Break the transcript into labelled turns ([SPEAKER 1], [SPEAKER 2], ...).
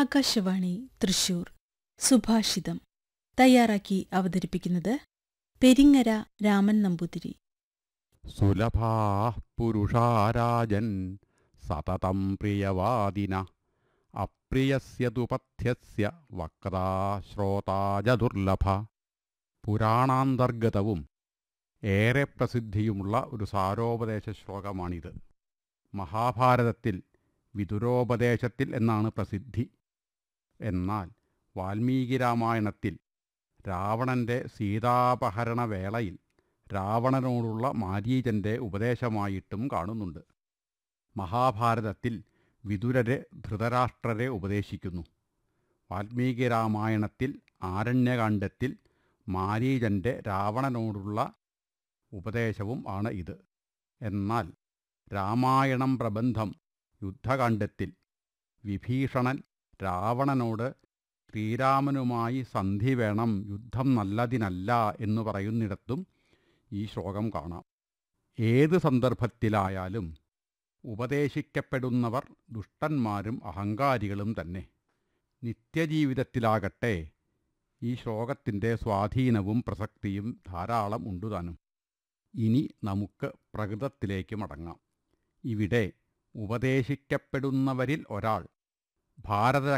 [SPEAKER 1] ആകാശവാണി തൃശൂർ സുഭാഷിതം തയ്യാറാക്കി അവതരിപ്പിക്കുന്നത് പെരിങ്ങര രാമൻ നമ്പൂതിരി
[SPEAKER 2] സുലഭാ പുരുഷാരാജൻ സതതം പ്രിയവാദിന അപ്രിയസ്യ തുപഥ്യസ്യ വക്താ ശ്രോതാജ ദുർലഭ പുരാണാന്തർഗതവും ഏറെ പ്രസിദ്ധിയുമുള്ള ഒരു സാരോപദേശ ശ്ലോകമാണിത് മഹാഭാരതത്തിൽ വിതുരോപദേശത്തിൽ എന്നാണ് പ്രസിദ്ധി എന്നാൽ വാൽമീകി രാമായണത്തിൽ രാവണന്റെ സീതാപഹരണ വേളയിൽ രാവണനോടുള്ള മാരീചന്റെ ഉപദേശമായിട്ടും കാണുന്നുണ്ട് മഹാഭാരതത്തിൽ വിതുരരെ ധൃതരാഷ്ട്രരെ ഉപദേശിക്കുന്നു വാൽമീകി രാമായണത്തിൽ ആരണ്യകാണ്ഡത്തിൽ മാരീചന്റെ രാവണനോടുള്ള ഉപദേശവും ആണ് ഇത് എന്നാൽ രാമായണം പ്രബന്ധം യുദ്ധകാണ്ഡത്തിൽ വിഭീഷണൻ രാവണനോട് ശ്രീരാമനുമായി സന്ധി വേണം യുദ്ധം നല്ലതിനല്ല എന്ന് പറയുന്നിടത്തും ഈ ശ്ലോകം കാണാം ഏത് സന്ദർഭത്തിലായാലും ഉപദേശിക്കപ്പെടുന്നവർ ദുഷ്ടന്മാരും അഹങ്കാരികളും തന്നെ നിത്യജീവിതത്തിലാകട്ടെ ഈ ശ്ലോകത്തിൻ്റെ സ്വാധീനവും പ്രസക്തിയും ധാരാളം ഉണ്ടുതാനും ഇനി നമുക്ക് പ്രകൃതത്തിലേക്ക് മടങ്ങാം ഇവിടെ ഉപദേശിക്കപ്പെടുന്നവരിൽ ഒരാൾ ഭാരത